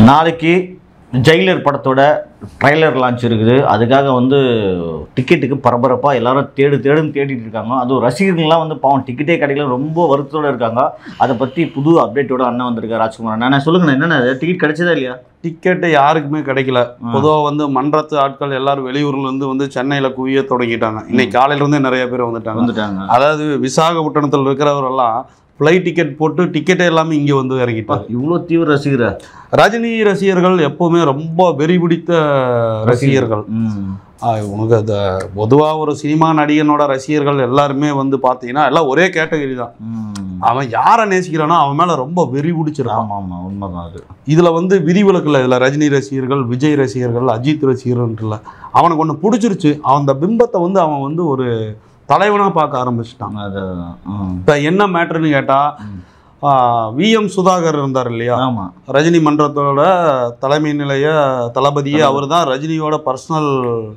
நாளைக்கு ஜெயிலர் படத்தோட trailer launch இருக்குது அதுக்காக வந்து டிக்கெட்டுக்கு பரபரப்பாக எல்லாரும் தேடு தேடுன்னு தேடிட்டு இருக்காங்க அதுவும் ரசிகர்கள்லாம் வந்து பாவம் டிக்கெட்டே கிடைக்கல ரொம்ப வருத்தத்தோட இருக்காங்க அதை பற்றி புது அப்டேட்டோட அண்ணன் வந்திருக்காரு ராஜ்குமார் அண்ணா சொல்லுங்கண்ணா என்னென்ன டிக்கெட் கிடைச்சதா இல்லையா டிக்கெட்டு யாருக்குமே கிடைக்கல பொதுவாக வந்து மன்றத்து ஆட்கள் எல்லாரும் வெளியூர்ல இருந்து வந்து சென்னையில் குவிய தொடங்கிட்டாங்க இன்னைக்கு காலையில இருந்தே நிறைய பேர் வந்துட்டாங்க வந்துட்டாங்க அதாவது விசாகப்பட்டினத்தில் இருக்கிறவரெல்லாம் ஃப்ளைட் டிக்கெட் போட்டு டிக்கெட்டே எல்லாமே இங்கே வந்து இறங்கிட்டாங்க இவ்வளோ தீவிர ரசிகரா ரஜினி ரசிகர்கள் எப்பவுமே ரொம்ப வெறி பிடித்த ரசிகர்கள் ம் ஆ, உனக்கு அந்த பொதுவாக ஒரு சினிமா நடிகனோட ரசிகர்கள் எல்லாருமே வந்து பார்த்தீங்கன்னா எல்லாம் ஒரே கேட்டகரி தான் ம் அவன் யாரை நேசிக்கிறானோ அவன் மேலே ரொம்ப வெறி பிடிச்சிருக்கான் ஆமாம் ஆமாம் உண்மைதான் அது இதில் வந்து விதிவிலக்கு இல்லை இதில் ரஜினி ரசிகர்கள் விஜய் ரசிகர்கள் அஜித் ரசிகர்கள்ல அவனுக்கு ஒன்று பிடிச்சிருச்சு அவன் அந்த பிம்பத்தை வந்து அவன் வந்து ஒரு தலைவனாக பார்க்க ஆரம்பிச்சிட்டான் அது ம் இப்போ என்ன மேட்ருன்னு கேட்டால் ம். விஎம் சுதாகர் இருந்தார் இல்லையா ஆமாம் ரஜினி மன்றத்தோட தலைமை நிலைய தளபதியே அவர் தான் ரஜினியோட பர்சனல்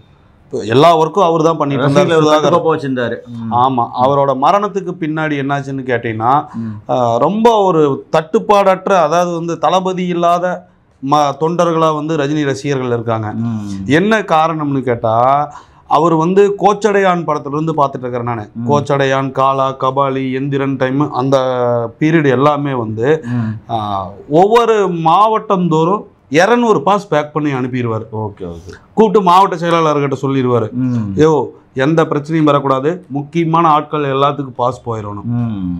எல்லா ஒர்க்கும் அவர் தான் பண்ணிட்டு இருந்தார் ரசிகர்கள் சுதாகர் கட்டுக்கோப்பா வச்சிருந்தாரு ம். ஆமா அவரோட மரணத்துக்கு பின்னாடி என்னாச்சுன்னு கேட்டீங்கன்னா ம். ஆஹ், ரொம்ப ஒரு தட்டுப்பாடற்ற அதாவது வந்து தளபதி இல்லாத ம தொண்டர்களாக வந்து ரஜினி ரசிகர்கள் இருக்காங்க ம். என்ன காரணம்னு கேட்டா அவர் வந்து கோச்சடையான் படத்துல இருந்து பார்த்துட்டு இருக்கிறேன் நான் ம். கோச்சடையான் காலா கபாலி எந்திரன் டைம் அந்த பீரியட் எல்லாமே வந்து ம். ஆஹ், ஒவ்வொரு மாவட்டம் தோறும் இரநூறு பாஸ் பேக் பண்ணி அனுப்பிடுவார் ஓகே ஓகே கூப்பிட்டு மாவட்ட செயலாளர்கிட்ட சொல்லிடுவார் ம். ஐயோ எந்த பிரச்சனையும் வரக்கூடாது முக்கியமான ஆட்கள் எல்லாத்துக்கும் பாஸ் போயிடணும் ம்.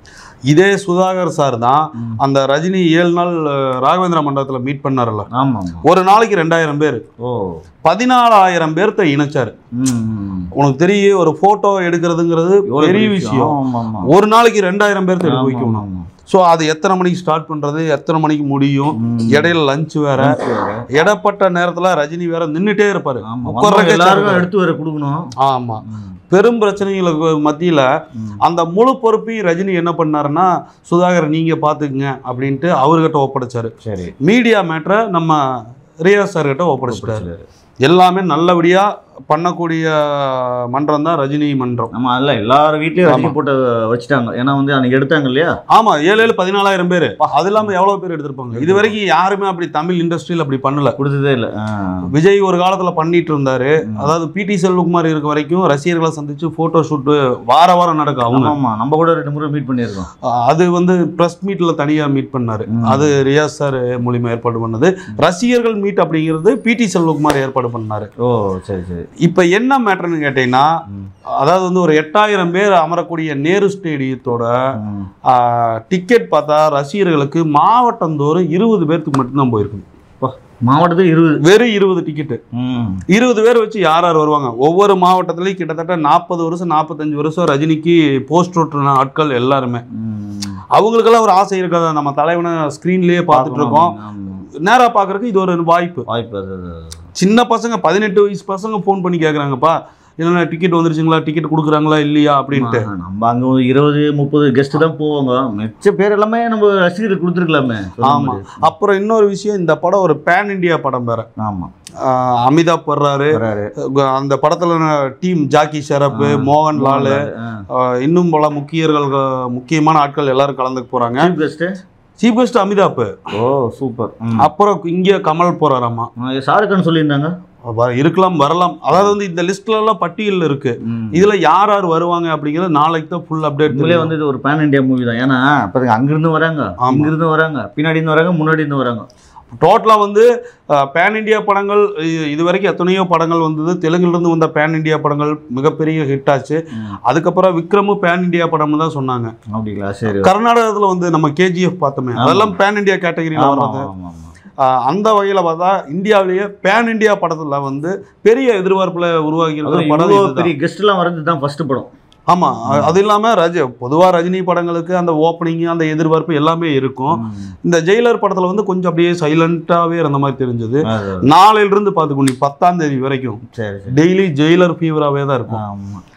இதே சுதாகர் சார் தான் ம். அந்த ரஜினி ஏழு நாள் அஹ், ராகவேந்திர மண்டபத்தில் மீட் பண்ணார்ல ஆமா ஆமா ஒரு நாளைக்கு ரெண்டாயிரம் பேர் ஓ பதினாலாயிரம் பேர்த்த இணைச்சாரு ம், ம். உனக்கு தெரியும் ஒரு போட்டோ எடுக்கிறதுங்கிறது எவ்வளவு பெரிய விஷயம் ஆமா ஆமா ஒரு நாளைக்கு ரெண்டாயிரம் பேர்த்த எடுக்க ஆமா, வைக்கணும் ஆமா. ஸோ அது எத்தனை மணிக்கு ஸ்டார்ட் பண்றது எத்தனை மணிக்கு முடியும் ம். இடையில லஞ்ச் வேற வேற. இடப்பட்ட நேரத்துல ரஜினி வேற நின்னுட்டே இருப்பாரு ஆமா உட்கார்றதுக்கே வந்தவங்க எல்லாருக்கும் சாப்பிட- எடுத்து வேற கொடுக்கணும் ஆமா ம். பெரும் பிரச்சனைகளுக்கு மத்தியில ம். அந்த முழு பொறுப்பையும் ரஜினி என்ன பண்ணாருன்னா சுதாகர் நீங்க பாத்துக்குங்க அப்படின்ட்டு அவர்கிட்ட ஒப்படைச்சாரு சரி மீடியா மேட்டரை நம்ம ரியாஸ் சார் கிட்ட ஒப்படைச்சிட்டாரு சரி. எல்லாமே நல்லபடியா பண்ணக்கூடிய மன்றம் தான் ரஜினி மன்றம் ஆமா அதுல எல்லார் வீட்லயும் ரஜினி போட்டோ வச்சுட்டாங்க ஏன்னா வந்து அன்னைக்கு எடுத்தாங்க இல்லையா ஆமா ஏழு ஏழு பதினாலாயிரம் பேர் அது இல்லாம எவ்வளவு பேர் எடுத்திருப்பாங்க இது வரைக்கும் யாருமே அப்படி தமிழ் இண்டஸ்ட்ரியில் அப்படி பண்ணல கொடுத்ததே இல்ல ஆ. விஜய் ஒரு காலத்துல பண்ணிட்டு இருந்தாரு ம். அதாவது பிடி செல்வகுமார் இருக்க வரைக்கும் ரசிகர்களை சந்திச்சு போட்டோ ஷூட் வார வாரம் நடக்கும் அவங்க ஆமா ஆமா நம்ம கூட ரெண்டு முறை மீட் பண்ணியிருக்கோம் அது வந்து பிரஸ் மீட்ல தனியா மீட் பண்ணாரு ம். அது ரியாஸ் சார் மூலியமா ஏற்பாடு பண்ணது ரசிகர்கள் மீட் அப்படிங்கிறது பிடி செல்வகுமார் ஏற்பாடு பண்ணாரு ஓ சரி சரி இப்ப என்ன மேட்டர்னு கேட்டீங்கன்னா ம். அதாவது வந்து ஒரு எட்டாயிரம் பேர் அமரக்கூடிய நேரு ஸ்டேடியத்தோட ம். டிக்கெட் பார்த்தா ரசிகர்களுக்கு மாவட்டந்தோறும் இருபது பேர்த்துக்கு மட்டும்தான் போயிருக்கு மாவட்டத்துக்கு இருபது வெறும் இருபது டிக்கெட்டு ம். இருபது பேர் வச்சு யார் யார் வருவாங்க ஒவ்வொரு மாவட்டத்துலையும் கிட்டத்தட்ட நாற்பது வருஷம் நாற்பத்தஞ்சு வருஷம் ரஜினிக்கு போஸ்ட் ஓட்டுன ஆட்கள் எல்லாருமே ம். அவங்களுக்கெல்லாம் ஒரு ஆசை இருக்காது நம்ம தலைவனை ஸ்க்ரீன்லேயே பார்த்துட்டு இருக்கோம் ஆமா. நேராக பார்க்கறதுக்கு இது ஒரு வாய்ப்பு வாய்ப்பு அது அது, அது. சின்ன பசங்க பதினெட்டு வயசு பசங்க ஃபோன் பண்ணி கேட்குறாங்கப்பா என்னென்ன டிக்கெட் வந்துருச்சுங்களா டிக்கெட் கொடுக்குறாங்களா இல்லையா அப்படின்ட்டு ஆ, நம்ம அங்க ஒரு இருபது முப்பது கெஸ்ட் தான் போவாங்க மிச்ச பேர் எல்லாமே நம்ம ரசிகர்கள் கொடுத்துருக்கலாமே சொல்ல ஆமா. முடியாது. அப்புறம் இன்னொரு விஷயம் இந்த படம் ஒரு பேன் இண்டியா படம் வேற ஆமா ஆஹ் அமிதாப் வர்றாரு வராரு. அந்த படத்துல டீம் ஜாக்கி ஷரப் ஆ, மோகன்லால் ஆ. ஆஹ் இன்னும் பல முக்கியர்கள் முக்கியமான ஆட்கள் எல்லாரும் கலந்துக்க போறாங்க Chief guest? Chief guest Amitabh ஓ சூப்பர் ம். அப்புறம் இங்க கமல் போறாராமா ஆ, ஷாருக்கான் சொல்லியிருந்தாங்க வ- இருக்கலாம் வரலாம் அதாவது வந்து இந்த லிஸ்ட்ல எல்லாம் பட்டியல் இருக்கு ம். இதுல யார் யார் வருவாங்க அப்படிங்கிறது நாளைக்கு தான் ஃபுல் அப்டேட் உண்மையிலே வந்து இது ஒரு பேன் இந்தியா மூவி தான் ஏன்னா பாருங்க அங்கிருந்து வராங்க ஆமா. இங்கிருந்து வராங்க பின்னாடி இருந்து வராங்க முன்னாடி இருந்து வராங்க டோட்டலா வந்து பேன் இந்தியா படங்கள் இ- இது வரைக்கும் எத்தனையோ படங்கள் வந்தது தெலுங்குல இருந்து வந்த பேன் இந்தியா படங்கள் மிகப்பெரிய ஹிட் ஆச்சு ம். அதுக்கப்புறம் விக்ரமும் பேன் இந்தியா படம்னு தான் சொன்னாங்க அப்படிங்களா சரி கர்நாடகத்துல வந்து நம்ம கேஜிஎஃப் பார்த்தோமே ஆமா. அதெல்லாம் பேன் இந்தியா கேட்டகரியில் ஆமா, வர்றது ஆமா, ஆமா. ஆஹ் அந்த வகையில பார்த்தா இந்தியாவிலேயே பேன் இந்தியா படத்துல வந்து பெரிய எதிர்பார்ப்புல உருவாகி இருக்கிற அதுவும் படம் இவ்வளோ இதுதான். பெரிய கெஸ்ட் எல்லாம் வர்றது தான் ஃபர்ஸ்ட் படம் ஆமா அ- அது இல்லாம ரஜ பொதுவா ரஜினி படங்களுக்கு அந்த ஓப்பனிங் அந்த எதிர்பார்ப்பு எல்லாமே இருக்கும் ம். இந்த ஜெயிலர் படத்துல வந்து கொஞ்சம் அப்படியே சைலண்டாவே இருந்த மாதிரி தெரிஞ்சது அது, நாளையில இருந்து பாத்துக்கோ நீ பத்தாம் தேதி வரைக்கும் சரி சரி டெய்லி ஜெயிலர் ஃபீவராகவே தான் இருக்கும் ஆமா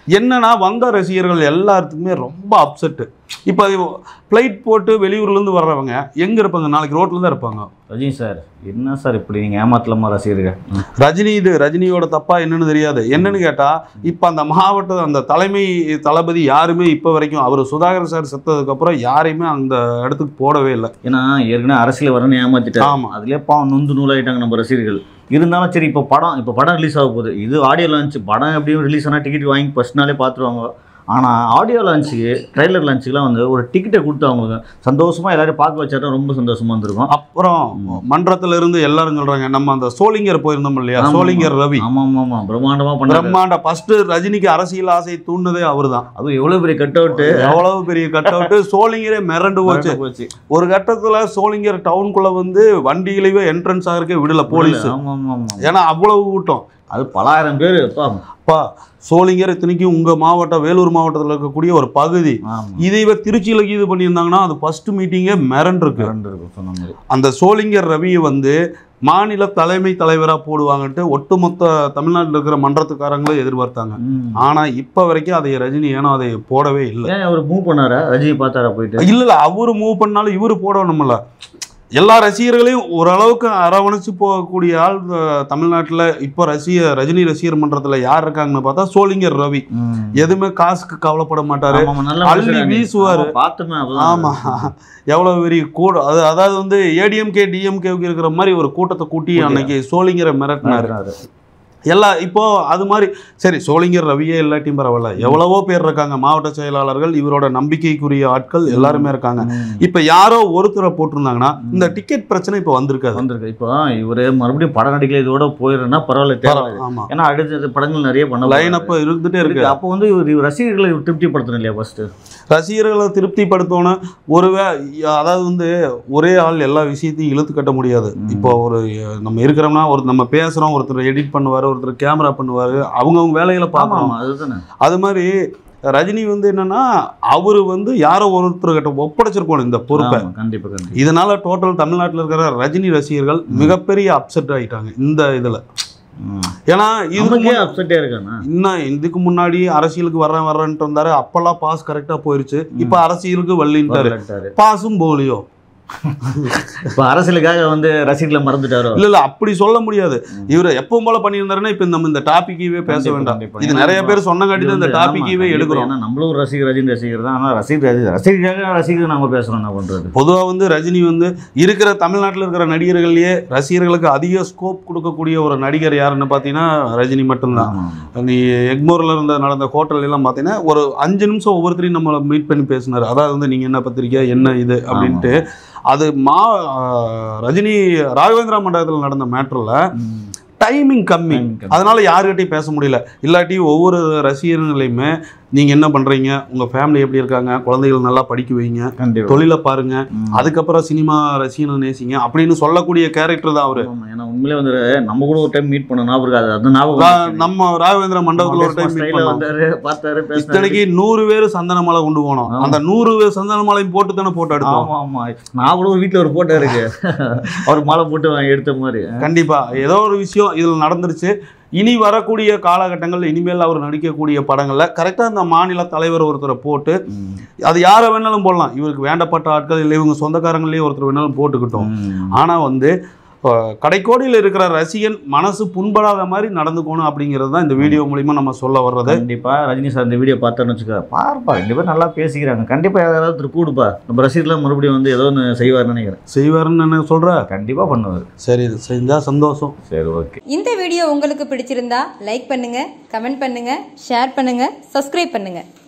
என்னன்னா வந்த ரசிகர்கள் எல்லாத்துக்குமே ரொம்ப அப்செட்டு இப்போ ஃப்ளைட் போட்டு வெளியூர்லேருந்து வர்றவங்க எங்கே இருப்பாங்க நாளைக்கு ரோட்டில் தான் இருப்பாங்க ரஜினி சார் என்ன சார் இப்படி நீங்கள் ஏமாத்தலாமா ரசிகர்கள் ம். ரஜினி இது ரஜினியோட தப்பா என்னன்னு தெரியாது என்னன்னு கேட்டா இப்போ அந்த மாவட்ட அந்த தலைமை தளபதி யாருமே இப்போ வரைக்கும் அவர் சுதாகர் சார் செத்ததுக்கு அப்புறம் யாரையுமே அந்த இடத்துக்கு போடவே இல்லை ஏன்னா ஏற்கனவே அரசியல் வரணும்னு ஏமாத்திட்டாரு ஆமா அதுலேயே பாவம் நொந்து நூலாயிட்டாங்க நம்ம ரசிகர்கள் இருந்தாலும் சரி இப்போ படம் இப்போ படம் ரிலீஸ் ஆக போகுது இது ஆடியோ லான்ச் படம் எப்படியும் ரிலீஸ் ஆனால் டிக்கெட் வாங்கி ஃபர்ஸ்ட் நாளே பார்த்துருவாங்க ஆனால் ஆடியோ லான்ச்சுக்கு ட்ரைலர் லான்ச்சுக்குலாம் வந்து ஒரு டிக்கெட்டை கொடுத்து அவங்களுக்கு சந்தோஷமாக எல்லாரையும் பார்க்க வச்சாட்டா ரொம்ப சந்தோஷமாக இருந்திருக்கும் அப்புறம் மன்றத்துல இருந்து எல்லாரும் சொல்றாங்க நம்ம அந்த சோளிங்கர் போயிருந்தோம் இல்லையா ஆமா. சோளிங்கர் ரவி ஆமாம் ஆமாம் ஆமாம் பிரம்மாண்டமாக பண்ணாரு பிரம்மாண்ட ஃபர்ஸ்ட் ரஜினிக்கு அரசியல் ஆசை தூண்டுனதே அவர்தான் அதுவும் எவ்வளோ பெரிய கட் அவுட்டு எவ்வளவு பெரிய கட் அவுட் சோளிங்கரே மிரண்டு போச்சு போச்சு ஒரு கட்டத்துல சோளிங்கர் டவுனுக்குள்ள வந்து வண்டிகளையே என்ட்ரன்ஸ் ஆகிறதுக்கே விடல போலீஸ் ஆமாம் ஆமாம் ஆமாம் ஏன்னா அவ்வளவு கூட்டம் அது பலாயிரம் பேர் அப்பா அப்பா சோளிங்கர் இத்தனைக்கும் உங்க மாவட்டம் வேலூர் மாவட்டத்தில் இருக்கக்கூடிய ஒரு பகுதி ஆமாம் இதை இவ திருச்சியில இது பண்ணியிருந்தாங்கன்னா அது ஃபர்ஸ்ட் மீட்டிங்கே மிரண்டு இருக்கு இருக்கும் சொன்ன மாதிரி அந்த சோளிங்கர் ரவியை வந்து மாநில தலைமை தலைவரா போடுவாங்கன்ட்டு ஒட்டுமொத்த தமிழ்நாட்டில் இருக்கிற மன்றத்துக்காரங்களும் எதிர்பார்த்தாங்க ம். ஆனா இப்ப வரைக்கும் அதை ரஜினி ஏன்னா அதை போடவே இல்லை ஏன் அவர் மூவ் பண்ணாரா ரஜினி பார்த்தாரா போயிட்டு இல்ல இல்ல அவரு மூவ் பண்ணாலும் இவரு போடணும்ல எல்லா ரசிகர்களையும் ஓரளவுக்கு அரவணைச்சு போகக்கூடிய ஆள் அஹ், தமிழ்நாட்டுல இப்போ ரசிக ரஜினி ரசிகர் மன்றத்துல யார் இருக்காங்கன்னு பார்த்தா சோளிங்கர் ரவி ம். எதுவுமே காசுக்கு கவலைப்பட மாட்டாரு ஆமா, ஆமா, நல்ல அள்ளி மனுஷன் வீசுவாரு. ஆமா, பார்த்தோமே அப்பதான். ஆமா எவ்வளவு பெரிய கூட அது அதாவது வந்து ஏடிஎம்கே டிஎம்கேவுக்கு இருக்கிற மாதிரி ஒரு கூட்டத்தை கூட்டி கூட்டியா. அன்னைக்கு சோளிங்கரை மிரட்டினாரு நடக்கிறாரு. எல்லா இப்போ அது மாதிரி சரி சோளிங்கர் ரவியே இல்லாட்டியும் பரவாயில்ல எவ்வளவோ பேர் இருக்காங்க மாவட்ட செயலாளர்கள் இவரோட நம்பிக்கைக்குரிய ஆட்கள் எல்லாருமே இருக்காங்க ம். இப்ப யாரோ ஒருத்தரை போட்டிருந்தாங்கன்னா இந்த டிக்கெட் பிரச்சனை இப்ப வந்திருக்காது வந்திருக்கு இப்போ இவரு மறுபடியும் படம் நடிக்கல இதோட போயிடுறேன்னா பரவாயில்ல தேவை ஆமா ஏன்னா அடுத்த படங்கள் நிறைய பண்ண லைன் அப்ப இருந்துட்டே இருக்கு இருக்கு அப்போ வந்து இவர் இவர் ரசிகர்களை இவர் திருப்திப்படுத்தணும் இல்லையா ஃபர்ஸ்ட் ரசிகர்களை திருப்திப்படுத்தணும் ஒருவே அதாவது வந்து ஒரே ஆள் எல்லா விஷயத்தையும் இழுத்து கட்ட முடியாது ம். இப்போ ஒரு அஹ், நம்ம இருக்கிறோம்னா ஒரு நம்ம பேசுறோம் ஒருத்தர் எடிட் பண்ணுவாரு ஒருத்தர் கேமரா பண்ணுவாரு அவங்கவுங்க வேலைகளை ஆமா பார்க்கணும் ஆமா அதுதானே அது மாதிரி ரஜினி வந்து என்னன்னா அவரு வந்து யாரோ ஒருத்தர்கிட்ட ஒப்படைச்சிருக்கணும் இந்த பொறுப்பை ஆமா, கண்டிப்பா கண்டிப்பா இதனால டோட்டல் தமிழ்நாட்டில் இருக்கிற ரஜினி ரசிகர்கள் மிகப்பெரிய அப்செட் ஆயிட்டாங்க இந்த இதுல ம். ஏன்னா இது நமக்கே அப்செட்டே இருக்கானா இன்னும் இதுக்கு முன்னாடி அரசியலுக்கு வர்றேன் வர்றேன்ட்டு இருந்தாரு அப்பெல்லாம் பாஸ் கரெக்டா போயிருச்சு இப்ப அரசியலுக்கு வள்ளின்ட்டாரு வரலன்ட்டாரு. பாஸும் போகலையோ இப்ப அரசியலுக்காக வந்து ரசிகர்களை மறந்துட்டாரோ இல்ல இல்ல அப்படி சொல்ல முடியாது இவரு எப்பவும் போல பண்ணியிருந்தாருன்னா இப்ப நம்ம இந்த டாபிக்கையே பேச கண்டிப்பா, வேண்டாம் கண்டிப்பா. இது ஏன்னா நிறைய நம்ம- பேர் சொன்னங்காட்டி தான் இந்த இது வந்து- டாபிக்கையே ஆமா, கண்டிப்பா. எடுக்கிறோம் ஏன்னா நம்மளும் ஒரு ரசிகர் ரஜினி ரசிகர் தான் ஆனா ரசிகர் ரசி- ரசிகருக்காக ரசிகர் நாம பேசுறோம் என்ன பண்றது பொதுவா வந்து ரஜினி வந்து இருக்கிற தமிழ்நாட்டில் இருக்கிற நடிகர்கள்லயே ரசிகர்களுக்கு அதிக ஸ்கோப் கொடுக்கக்கூடிய ஒரு நடிகர் யாருன்னு பார்த்தீங்கன்னா ரஜினி மட்டும்தான் ஆமா. நீ எக்மோரில் இருந்த நடந்த ஹோட்டல் எல்லாம் பார்த்தீங்கன்னா ஒரு அஞ்சு நிமிஷம் ஒவ்வொருத்தரையும் நம்மளை மீட் பண்ணி பேசினார் அதாவது வந்து நீங்கள் என்ன பத்திரிக்கை என்ன இது அப்படின்ட்டு அது மா ஆஹ் ரஜினி ராகவேந்திரா மண்டபத்தில் நடந்த மேட்டரில் ம். டைமிங் கம்மி Timing கம்மி. அதனால யாருக்கிட்டையும் பேச முடியல இல்லாட்டி ஒவ்வொரு ரசிகர்களையுமே நீங்க என்ன பண்றீங்க உங்க ஃபேமிலி எப்படி இருக்காங்க குழந்தைகள் நல்லா படிக்க வைங்க கண்டிப்பா தொழிலை பாருங்க ம். அதுக்கப்புறம் சினிமா ரசிகனை நேசிங்க அப்படின்னு சொல்லக்கூடிய கேரக்டர் தான் அவரு ஆமா, ஏன்னா உண்மையிலே வந்து நம்ம கூட ஒரு டைம் மீட் பண்ண ஞாபகம் இருக்காது அது ஞாபகம் ரா- வந்துச்சு. நம்ம ராகவேந்திர மண்டபத்தில் ஒரு டைம் ஸ்டைலா மீட் பண்ணோம் வந்தாரு பார்த்தாரு பேசினாரு இத்தனைக்கு நூறு பேர் சந்தன மாலை கொண்டு போனோம் ஆமா. அந்த நூறு பேர் சந்தன மாலையும் போட்டு தானே போட்டோ எடுத்தோம் ஆமா ஆமா நான் கூட ஒரு வீட்ல ஒரு போட்டோ இருக்கு அவர் மாலை போட்டு வாங்கி எடுத்த மாதிரி கண்டிப்பா ஏதோ ஒரு விஷயம் இதுல நடந்துருச்சு இனி வரக்கூடிய காலகட்டங்கள் இனிமேல் அவர் நடிக்கக்கூடிய படங்கள்ல கரெக்டா அந்த மாநில தலைவர் ஒருத்தரை போட்டு ம். அது யாரை வேணாலும் போடலாம் இவருக்கு வேண்டப்பட்ட ஆட்கள் இல்லை இவங்க சொந்தக்காரங்களே ஒருத்தர் வேணாலும் போட்டுக்கிட்டோம் ம். ஆனா வந்து அஹ், கடைக்கோடியில் இருக்கிற ரசிகன் மனசு புண்படாத மாதிரி நடந்துக்கணும் அப்படிங்கிறது தான் இந்த வீடியோ மூலியமா நம்ம சொல்ல வர்றது கண்டிப்பா ரஜினி சார் இந்த வீடியோ பார்த்தாருன்னு வச்சுக்க பாருப்பா ரெண்டு பேரும் நல்லா பேசிக்கிறாங்க கண்டிப்பா யாராவது ஒருத்தர் கூடுப்பா நம்ம ரசிகர்லாம் மறுபடியும் வந்து ஏதோ ஒன்று செய்வார்னு நினைக்கிறேன் செய்வாருன்னு என்ன சொல்ற கண்டிப்பா பண்ணுவார் சரி செஞ்சா சந்தோஷம் சரி ஓகே இந்த வீடியோ உங்களுக்கு பிடிச்சிருந்தா லைக் பண்ணுங்க கமெண்ட் பண்ணுங்க ஷேர் பண்ணுங்க சப்ஸ்கிரைப் பண்ணுங்க